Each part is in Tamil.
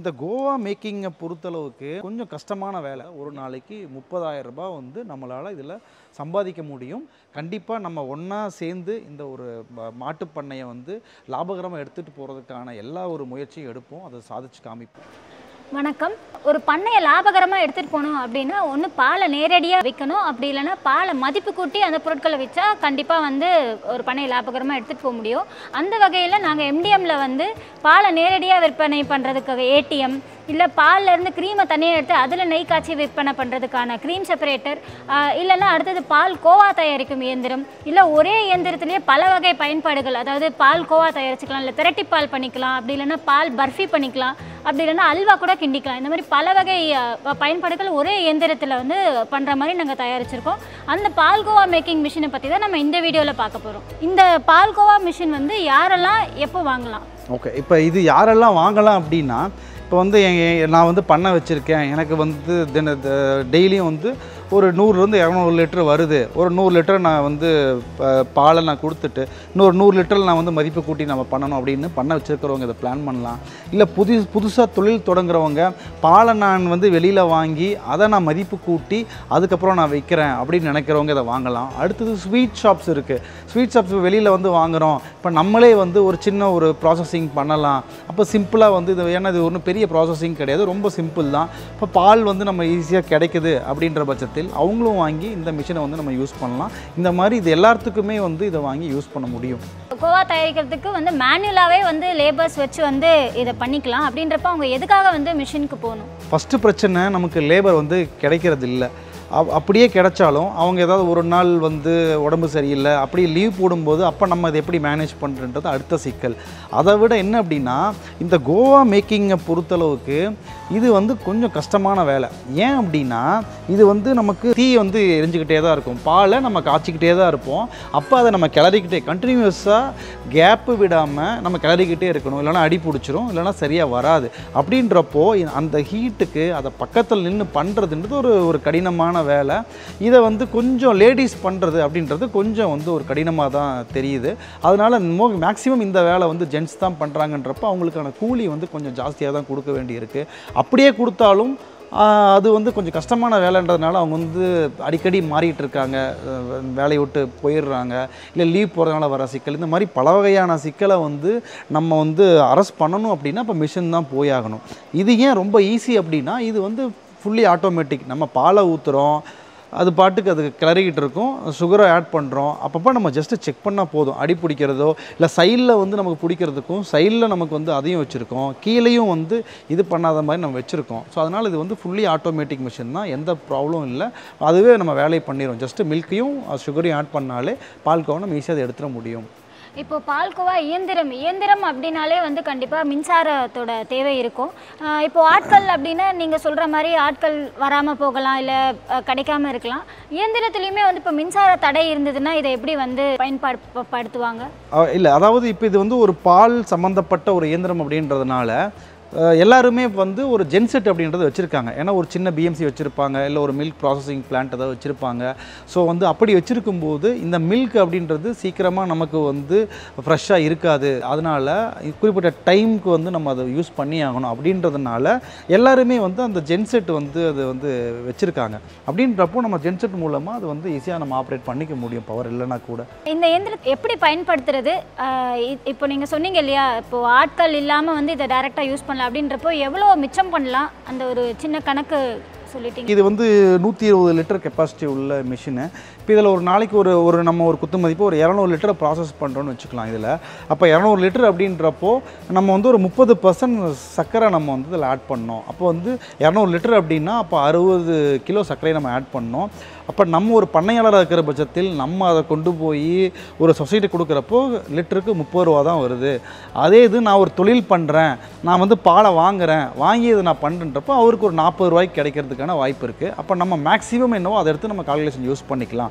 இந்த கோவா மேக்கிங்கை பொறுத்தளவுக்கு கொஞ்சம் கஷ்டமான வேலை ஒரு நாளைக்கு முப்பதாயிரம் ரூபாய் வந்து நம்மளால் இதில் சம்பாதிக்க முடியும் கண்டிப்பாக நம்ம ஒன்றா சேர்ந்து இந்த ஒரு ம- மாட்டுப் பண்ணையை வந்து லாபகரமாக எடுத்துகிட்டு போகிறதுக்கான எல்லா ஒரு முயற்சியும் எடுப்போம் அதை சாதிச்சு காமிப்போம் வணக்கம் ஒரு பண்ணையை லாபகரமாக எடுத்துகிட்டு போகணும் அப்படின்னா ஒன்று பாலை நேரடியாக விற்கணும் அப்படி இல்லைன்னா பாலை மதிப்பு கூட்டி அந்த பொருட்களை விற்றா கண்டிப்பாக வந்து ஒரு பண்ணையை லாபகரமாக எடுத்துகிட்டு போக முடியும் அந்த வகையில் நாங்கள் எம்டிஎம்ல வந்து பாலை நேரடியாக விற்பனை பண்ணுறதுக்காக ஏடிஎம் இல்லை பால்ல இருந்து க்ரீமை தனியாக எடுத்து அதில் நெய் காய்ச்சி விற்பனை பண்ணுறதுக்கான க்ரீம் செப்பரேட்டர் இல்லைன்னா அடுத்தது பால் கோவா தயாரிக்கும் இயந்திரம் இல்லை ஒரே இயந்திரத்திலேயே பல வகை பயன்பாடுகள் அதாவது பால் கோவா தயாரிச்சுக்கலாம் இல்லை திரட்டி பால் பண்ணிக்கலாம் அப்படி இல்லைன்னா பால் பர்ஃபி பண்ணிக்கலாம் அப்படி இல்லைன்னா அல்வா கூட கிண்டிக்கலாம் இந்த மாதிரி பல வகை அஹ், பயன்பாடுகள் ஒரே இயந்திரத்தில் வந்து பண்ணுற மாதிரி நாங்கள் தயாரிச்சிருக்கோம் அந்த பால்கோவா மேக்கிங் மிஷினை பற்றி தான் நம்ம இந்த வீடியோவில் பார்க்க போகிறோம் இந்த பால்கோவா மிஷின் வந்து யாரெல்லாம் எப்போ வாங்கலாம் ஓகே இப்போ இது யாரெல்லாம் வாங்கலாம் அப்படின்னா இப்போ வந்து என் என் நான் வந்து பண்ணை வச்சுருக்கேன் எனக்கு வந்து தின டெய்லியும் வந்து ஒரு நூறுலேருந்து இரநூறு லிட்டர் வருது ஒரு நூறு லிட்டர் நான் வந்து ப- பாலை நான் கொடுத்துட்டு இன்னொரு நூறு லிட்டரில் நான் வந்து மதிப்பு கூட்டி நம்ம பண்ணணும் அப்படின்னு பண்ண வச்சுருக்கிறவங்க இதை பிளான் பண்ணலாம் இல்லை புது புதுசாக தொழில் தொடங்குறவங்க பாலை நான் வந்து வெளியில் வாங்கி அதை நான் மதிப்பு கூட்டி அதுக்கப்புறம் நான் விற்கிறேன் அப்படின்னு நினைக்கிறவங்க இதை வாங்கலாம் அடுத்தது ஸ்வீட் ஷாப்ஸ் இருக்குது ஸ்வீட் ஷாப்ஸ் வெளியில் வந்து வாங்குகிறோம் இப்போ நம்மளே வந்து ஒரு சின்ன ஒரு ப்ராசஸிங் பண்ணலாம் அப்போ சிம்பிளாக வந்து இது ஏன்னா இது ஒன்றும் பெரிய ப்ராசஸிங் கிடையாது ரொம்ப சிம்பிள் தான் இப்போ பால் வந்து நம்ம ஈஸியாக கிடைக்குது அப்படின்ற பட்சத்தில் அவங்களும் வாங்கி இந்த மிஷினை வந்து நம்ம யூஸ் பண்ணலாம் இந்த மாதிரி இது எல்லாத்துக்குமே வந்து இதை வாங்கி யூஸ் பண்ண முடியும் கோவா தயாரிக்கிறதுக்கு வந்து மேனுவலாகவே வந்து லேபர்ஸ் வச்சு வந்து இதை பண்ணிக்கலாம் அப்படின்றப்ப அவங்க எதுக்காக வந்து மிஷினுக்கு போகணும் ஃபஸ்ட்டு பிரச்சனை நமக்கு லேபர் வந்து கிடைக்கிறது இல்லை அப் அப்படியே கிடைச்சாலும் அவங்க ஏதாவது ஒரு நாள் வந்து உடம்பு சரியில்லை அப்படி லீவ் போடும்போது அப்போ நம்ம அதை எப்படி மேனேஜ் பண்ணுறன்றது அடுத்த சிக்கல் அதை விட என்ன அப்படின்னா இந்த கோவா மேக்கிங்கை பொறுத்தளவுக்கு இது வந்து கொஞ்சம் கஷ்டமான வேலை ஏன் அப்படின்னா இது வந்து நமக்கு தீ வந்து எரிஞ்சுக்கிட்டே தான் இருக்கும் பாலை நம்ம காய்ச்சிக்கிட்டே தான் இருப்போம் அப்போ அதை நம்ம கிளறிக்கிட்டே கண்டினியூஸாக கேப்பு விடாமல் நம்ம கிளறிக்கிட்டே இருக்கணும் இல்லைன்னா அடி பிடிச்சிரும் இல்லைன்னா சரியாக வராது அப்படின்றப்போ இ- அந்த ஹீட்டுக்கு அதை பக்கத்தில் நின்று பண்ணுறதுன்றது ஒரு ஒரு கடினமான வேலை இதை வந்து கொஞ்சம் லேடிஸ் பண்ணுறது அப்படின்றது கொஞ்சம் வந்து ஒரு கடினமாக தான் தெரியுது அதனால் மோ மேக்ஸிமம் இந்த வேலை வந்து ஜென்ட்ஸ் தான் பண்ணுறாங்கன்றப்போ அவங்களுக்கான கூலி வந்து கொஞ்சம் ஜாஸ்தியாக தான் கொடுக்க வேண்டியிருக்கு அப்படியே கொடுத்தாலும் ஆஹ், அது வந்து கொஞ்சம் கஷ்டமான வேலைன்றதுனால அவங்க வந்து அடிக்கடி மாறிட்டு இருக்காங்க அஹ், வேலையை விட்டு போயிடுறாங்க இல்லை லீவ் போகிறதுனால வர சிக்கல் இந்த மாதிரி பல வகையான சிக்கலை வந்து நம்ம வந்து அரெஸ்ட் பண்ணணும் அப்படின்னா இப்போ மிஷின் தான் போயாகணும் இது ஏன் ரொம்ப ஈஸி அப்படின்னா இது வந்து ஃபுல்லி ஆட்டோமேட்டிக் நம்ம பாலை ஊற்றுறோம் அது பாட்டுக்கு அது கிளறிக்கிட்டு இருக்கும் சுகரை ஆட் பண்ணுறோம் அப்பப்போ நம்ம ஜஸ்ட்டு செக் பண்ணால் போதும் அடி பிடிக்கிறதோ இல்லை சைடில் வந்து நமக்கு பிடிக்கிறதுக்கும் சைடில் நமக்கு வந்து அதையும் வச்சுருக்கோம் கீழேயும் வந்து இது பண்ணாத மாதிரி நம்ம வச்சுருக்கோம் ஸோ அதனால் இது வந்து ஃபுல்லி ஆட்டோமேட்டிக் மிஷின் தான் எந்த ப்ராப்ளமும் இல்லை அதுவே நம்ம வேலையை பண்ணிடும் ஜஸ்ட்டு மில்க்கையும் சுகரையும் ஆட் பண்ணாலே பால்கோவை நம்ம ஈஸியாக அதை எடுத்துட முடியும் இப்போ பால்கோவா இயந்திரம் இயந்திரம் அப்படின்னாலே வந்து கண்டிப்பாக மின்சாரத்தோட தேவை இருக்கும் ஆஹ் இப்போ ஆட்கள் அப்படின்னா நீங்கள் சொல்கிற மாதிரி ஆட்கள் வராமல் போகலாம் இல்லை கிடைக்காம இருக்கலாம் இயந்திரத்துலேயுமே வந்து இப்போ மின்சார தடை இருந்ததுன்னா இதை எப்படி வந்து பயன்பாடு படுத்துவாங்க இல்லை அதாவது இப்போ இது வந்து ஒரு பால் சம்மந்தப்பட்ட ஒரு இயந்திரம் அப்படின்றதுனால அஹ், எல்லாருமே வந்து ஒரு ஜென்செட் அப்படின்றத வச்சுருக்காங்க ஏன்னா ஒரு சின்ன பிஎம்சி வச்சுருப்பாங்க இல்லை ஒரு மில்க் ப்ராசஸிங் பிளான்ட் ஏதாவது வச்சுருப்பாங்க ஸோ வந்து அப்படி வச்சுருக்கும்போது இந்த மில்க் அப்படின்றது சீக்கிரமாக நமக்கு வந்து ஃப்ரெஷ்ஷாக இருக்காது அதனால் குறிப்பிட்ட டைமுக்கு வந்து நம்ம அதை யூஸ் பண்ணி ஆகணும் அப்படின்றதுனால எல்லாருமே வந்து அந்த ஜென்செட் வந்து அது வந்து வச்சுருக்காங்க அப்படின்றப்போ நம்ம ஜென்செட் மூலமாக அது வந்து ஈஸியாக நம்ம ஆப்ரேட் பண்ணிக்க முடியும் பவர் இல்லைன்னா கூட இந்த இயந்திரத்தை எப்படி பயன்படுத்துறது ஆஹ் இ- இப்போ நீங்கள் சொன்னீங்க இல்லையா இப்போ ஆட்கள் இல்லாமல் வந்து இதை டைரெக்டாக யூஸ் பண்ணலாம் அப்படின்றப்போ எவ்வளோ மிச்சம் பண்ணலாம் அந்த ஒரு சின்ன கணக்கு சொல்லிட்டீங்க இது வந்து நூற்றி இருபது லிட்டர் கெப்பாசிட்டி உள்ள மிஷினு இப்போ இதில் ஒரு நாளைக்கு ஒரு ஒரு நம்ம ஒரு குத்து மதிப்பு ஒரு இரநூறு லிட்டரை ப்ராசஸ் பண்ணுறோன்னு வச்சுக்கலாம் இதில் அப்போ இரநூறு லிட்டர் அப்படின்றப்போ நம்ம வந்து ஒரு முப்பது பர்சன்ட் சர்க்கரை நம்ம வந்து இதில் ஆட் பண்ணோம் அப்போ வந்து இரநூறு லிட்டர் அப்படின்னா அப்போ அறுபது கிலோ சர்க்கரையை நம்ம ஆட் பண்ணோம் அப்போ நம்ம ஒரு பண்ணையாளராக இருக்கிற பட்சத்தில் நம்ம அதை கொண்டு போய் ஒரு சொசைட்டி கொடுக்குறப்போ லிட்டருக்கு முப்பது ரூபா தான் வருது அதே இது நான் ஒரு தொழில் பண்ணுறேன் நான் வந்து பாலை வாங்குறேன் வாங்கி இதை நான் பண்ணுறன்றப்போ அவருக்கு ஒரு நாற்பது ரூபாய்க்கு கிடைக்கிறதுக்கான வாய்ப்பு இருக்குது அப்போ நம்ம மேக்ஸிமம் என்னவோ அதை எடுத்து நம்ம கால்குலேஷன் யூஸ் பண்ணிக்கலாம்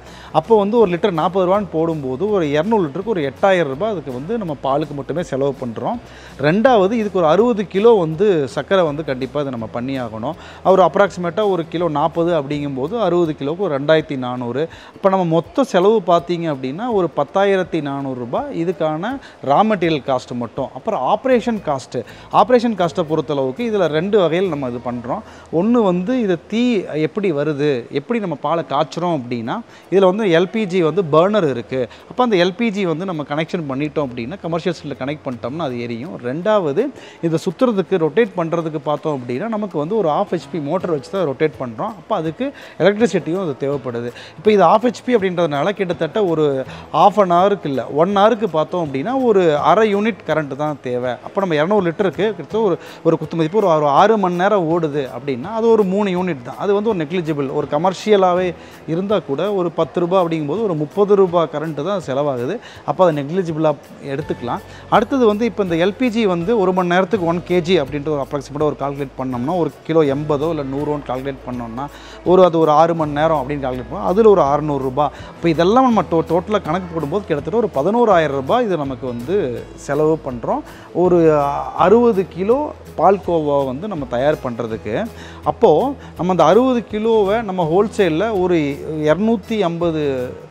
தான் அப்போ வந்து ஒரு லிட்டர் நாற்பது ரூபான்னு போடும்போது ஒரு இரநூறு லிட்டருக்கு ஒரு எட்டாயிரம் ரூபாய் அதுக்கு வந்து நம்ம பாலுக்கு மட்டுமே செலவு பண்ணுறோம் ரெண்டாவது இதுக்கு ஒரு அறுபது கிலோ வந்து சர்க்கரை வந்து கண்டிப்பாக இதை நம்ம பண்ணி ஆகணும் ஒரு அப்ராக்சிமேட்டாக ஒரு கிலோ நாற்பது அப்படிங்கும்போது அறுபது கிலோவுக்கு ஒரு ரெண்டாயிரத்தி நானூறு இப்போ நம்ம மொத்த செலவு பார்த்தீங்க அப்படின்னா ஒரு பத்தாயிரத்தி நானூறுரூபா இதுக்கான ரா மெட்டீரியல் காஸ்ட்டு மட்டும் அப்புறம் ஆப்ரேஷன் காஸ்ட்டு ஆப்ரேஷன் காஸ்ட்டை பொறுத்தளவுக்கு இதில் ரெண்டு வகையில் நம்ம இது பண்ணுறோம் ஒன்று வந்து இது தீ எப்படி வருது எப்படி நம்ம பாலை காய்ச்சுறோம் அப்படின்னா இதில் வந்து எல்பிஜி வந்து பர்னர் இருக்குது அப்போ அந்த எல்பிஜி வந்து நம்ம கனெக்ஷன் பண்ணிட்டோம் அப்படின்னா கமர்ஷியல் ஸ்டில் கனெக்ட் பண்ணிட்டோம்னா அது எரியும் ரெண்டாவது இதை சுற்றுறதுக்கு ரொட்டேட் பண்ணுறதுக்கு பார்த்தோம் அப்படின்னா நமக்கு வந்து ஒரு ஆஃப் ஹெச்பி மோட்டர் வச்சு தான் ரொட்டேட் பண்ணுறோம் அப்போ அதுக்கு எலக்ட்ரிசிட்டியும் அது தேவைப்படுது இப்போ இது ஆஃப் ஹெச்பி அப்படின்றதுனால கிட்டத்தட்ட ஒரு ஆஃப் அன் ஹவருக்கு இல்லை ஒன் ஹவருக்கு பார்த்தோம் அப்படின்னா ஒரு அரை யூனிட் கரண்ட் தான் தேவை அப்போ நம்ம இரநூறு லிட்டருக்கு கிட்டத்தட்ட ஒரு ஒரு குத்து மதிப்பு ஒரு ஆறு- ஆறு மணி நேரம் ஓடுது அப்படின்னா அது ஒரு மூணு யூனிட் தான் அது வந்து ஒரு நெக்லிஜிபிள் ஒரு கமர்ஷியலாகவே இருந்தால் கூட ஒரு பத்து ரூபாய் அப்படிங்கும்போது ஒரு முப்பது ரூபாய் கரண்ட்டு தான் செலவாகுது அப்போ அதை நெக்லிஜிபிளாக எடுத்துக்கலாம் அடுத்தது வந்து இப்போ இந்த எல்பிஜி வந்து ஒரு மணி நேரத்துக்கு ஒன் கேஜி அப்படின்ற ஒரு அப்ராக்சிமேட்டாக ஒரு கால்குலேட் பண்ணோம்னா ஒரு கிலோ எண்பதோ இல்லை நூறுன்னு கால்குலேட் பண்ணோம்னா ஒரு அது ஒரு ஆறு மணி நேரம் அப்படின்னு கால்குலேட் பண்ணோம் அதில் ஒரு அறநூறுபா இப்போ இதெல்லாம் நம்ம டோ டோட்டலாக கணக்கு போடும்போது கிட்டத்தட்ட ஒரு பதினோராயிரம் ரூபாய் இது நமக்கு வந்து செலவு பண்ணுறோம் ஒரு அறுபது கிலோ பால்கோவாவை வந்து நம்ம தயார் பண்ணுறதுக்கு அப்போது நம்ம அந்த அறுபது கிலோவை நம்ம ஹோல்சேலில் ஒரு இரநூத்தி ஐம்பது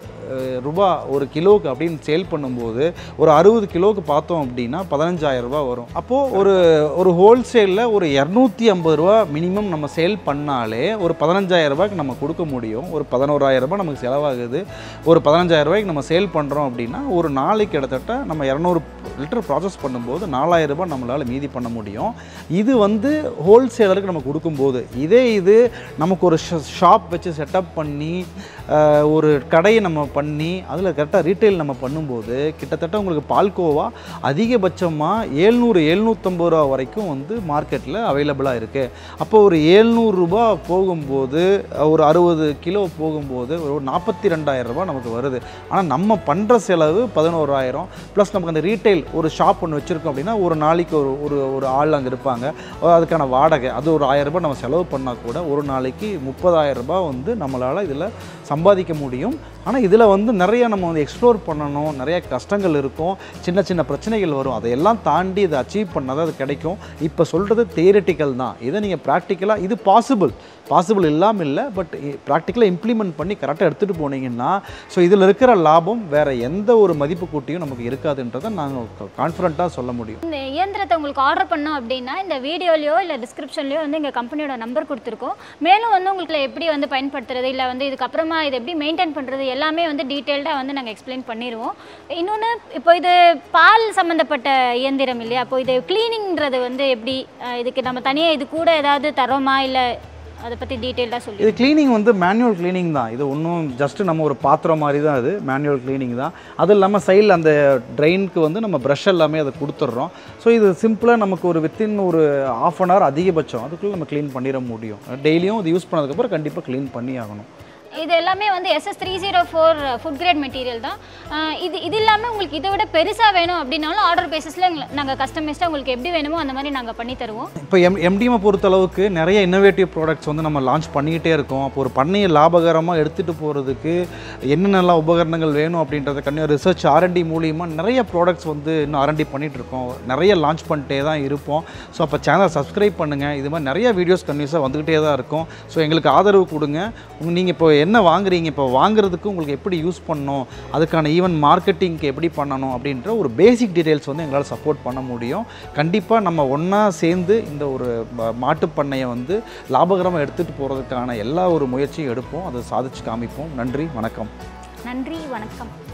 ரூபா ஒரு கிலோவுக்கு அப்படின்னு சேல் பண்ணும்போது ஒரு அறுபது கிலோவுக்கு பார்த்தோம் அப்படின்னா பதினஞ்சாயிரம் ரூபாய் வரும் அப்போது ஒரு ஒரு ஹோல்சேலில் ஒரு இரநூத்தி ஐம்பது ரூபா மினிமம் நம்ம சேல் பண்ணாலே ஒரு பதினஞ்சாயிரம் ரூபாய்க்கு நம்ம கொடுக்க முடியும் ஒரு பதினோராயிரம் ரூபாய் நமக்கு செலவாகுது ஒரு பதினஞ்சாயிரம் ரூபாய்க்கு நம்ம சேல் பண்ணுறோம் அப்படின்னா ஒரு நாளைக்கு கிட்டத்தட்ட நம்ம இரநூறு லிட்டர் ப்ராசஸ் பண்ணும்போது நாலாயிரம் ரூபாய் நம்மளால் மீதி பண்ண முடியும் இது வந்து ஹோல்சேலருக்கு நம்ம கொடுக்கும்போது இதே இது நமக்கு ஒரு ஷாப் வச்சு செட்டப் பண்ணி அஹ், ஒரு கடையை நம்ம பண்ணி அதில் கரெக்டாக ரீட்டைல் நம்ம பண்ணும்போது கிட்டத்தட்ட உங்களுக்கு பால்கோவா அதிகபட்சமாக ஏழ்நூறு எழுநூற்றம்பது ரூபா வரைக்கும் வந்து மார்க்கெட்டில் அவைலபிளாக இருக்குது அப்போ ஒரு ஏழ்நூறுரூபா போகும்போது அஹ், ஒரு அறுபது கிலோ போகும்போது ஒரு நாற்பத்தி ரெண்டாயிரம் ரூபாய் நமக்கு வருது ஆனால் நம்ம பண்ணுற செலவு பதினோராயிரம் ப்ளஸ் நமக்கு அந்த ரீட்டைல் ஒரு ஷாப் ஒன்று வச்சுருக்கோம் அப்படின்னா ஒரு நாளைக்கு ஒரு ஒரு ஒரு ஆள் அங்கே இருப்பாங்க அஹ் அதுக்கான வாடகை அது ஒரு ஆயிரம் ரூபாய் நம்ம செலவு பண்ணால் கூட ஒரு நாளைக்கு முப்பதாயிரம் ரூபாய் வந்து நம்மளால் இதில் சம்பாதிக்க முடியும் ஆனால் இதில் வந்து நிறைய நம்ம வந்து எக்ஸ்ப்ளோர் பண்ணணும் நிறைய கஷ்டங்கள் இருக்கும் சின்ன சின்ன பிரச்சனைகள் வரும் அதையெல்லாம் தாண்டி இதை அச்சீவ் பண்ணாதான் அது கிடைக்கும் இப்போ சொல்கிறது தியரிட்டிக்கல் தான் இதை நீங்கள் ப்ராக்டிக்கலாக இது பாசிபிள் பாசிபிள் இல்லாமல் இல்லை பட் ப்ராக்டிக்கலாக இம்ப்ளிமெண்ட் பண்ணி கரெக்டாக எடுத்துகிட்டு போனீங்கன்னா ஸோ இதில் இருக்கிற லாபம் வேறு எந்த ஒரு மதிப்பு கூட்டியும் நமக்கு இருக்காதுன்றதை நாங்கள் கான்ஃபிடண்ட்டாக சொல்ல முடியும் இந்த இயந்திரத்தை உங்களுக்கு ஆர்டர் பண்ணோம் அப்படின்னா இந்த வீடியோலையோ இல்லை டிஸ்கிரிப்ஷன்லையோ வந்து எங்கள் கம்பெனியோட நம்பர் கொடுத்துருக்கோம் மேலும் வந்து உங்களுக்கு எப்படி வந்து பயன்படுத்துறது இல்லை வந்து இதுக்கப்புறமா இதை எப்படி மெயின்டைன் பண்ணுறது எல்லாமே வந்து டீட்டெயில்டாக வந்து நாங்கள் எக்ஸ்பிளைன் பண்ணிடுவோம் இன்னொன்று இப்போ இது பால் சம்மந்தப்பட்ட இயந்திரம் இல்லையா அப்போ இது க்ளீனிங்கிறது வந்து எப்படி அஹ் இதுக்கு நம்ம தனியாக இது கூட ஏதாவது தரோமா இல்லை அதை பற்றி டீட்டெயில்டாக சொல்லி இது க்ளீனிங் வந்து மேனுவல் க்ளீனிங் தான் இது ஒன்றும் ஜஸ்ட் நம்ம ஒரு பாத்திரம் மாதிரி தான் அது மேனுவல் க்ளீனிங் தான் அது இல்லாமல் சைடில் அந்த ட்ரெயினுக்கு வந்து நம்ம ப்ரஷ் எல்லாமே அதை கொடுத்துட்றோம் ஸோ இது சிம்பிளாக நமக்கு ஒரு வித்தின் ஒரு ஆஃப் அன் ஹவர் அதிகபட்சம் அதுக்குள்ளே நம்ம க்ளீன் பண்ணிட முடியும் டெய்லியும் இது யூஸ் பண்ணதுக்கப்புறம் கண்டிப்பாக க்ளீன் பண்ணி ஆகணும் இது எல்லாமே வந்து SS three zero four food grade material தான் அஹ் இது இது இல்லாமல் உங்களுக்கு இதை விட பெருசாக வேணும் அப்படின்னாலும் ஆர்டர் பேசிஸில் நாங்கள் கஸ்டமைஸ்டாக உங்களுக்கு எப்படி வேணுமோ அந்த மாதிரி நாங்கள் பண்ணி தருவோம் இப்போ எம் எம்டிஎம்மை பொறுத்தளவுக்கு நிறைய இன்னோவேட்டிவ் ப்ராடக்ட்ஸ் வந்து நம்ம லான்ச் பண்ணிக்கிட்டே இருக்கோம் அப்போ ஒரு பண்ணையை லாபகரமாக எடுத்துகிட்டு போகிறதுக்கு என்னென்னலாம் உபகரணங்கள் வேணும் அப்படின்றத கண்ணி ரிசர்ச் ஆர்என்டி மூலியமாக நிறைய ப்ராடக்ட்ஸ் வந்து இன்னும் ஆர்என்டி பண்ணிகிட்டு இருக்கோம் நிறைய லான்ச் பண்ணிட்டே தான் இருப்போம் ஸோ அப்போ சேனல் சப்ஸ்கிரைப் பண்ணுங்கள் இது மாதிரி நிறைய வீடியோஸ் கன்யூஸாக வந்துக்கிட்டே தான் இருக்கும் ஸோ எங்களுக்கு ஆதரவு கொடுங்க நீங்கள் இப்போ என்ன வாங்குறீங்க இப்போ வாங்குறதுக்கு உங்களுக்கு எப்படி யூஸ் பண்ணணும் அதுக்கான ஈவன் மார்க்கெட்டிங்க்கு எப்படி பண்ணணும் அப்படின்ற ஒரு பேசிக் டீட்டெயில்ஸ் வந்து எங்களால் சப்போர்ட் பண்ண முடியும் கண்டிப்பாக நம்ம ஒன்றா சேர்ந்து இந்த ஒரு ம- மாட்டுப் பண்ணையை வந்து லாபகரமாக எடுத்துகிட்டு போகிறதுக்கான எல்லா ஒரு முயற்சியும் எடுப்போம் அதை சாதிச்சு காமிப்போம் நன்றி வணக்கம் நன்றி வணக்கம்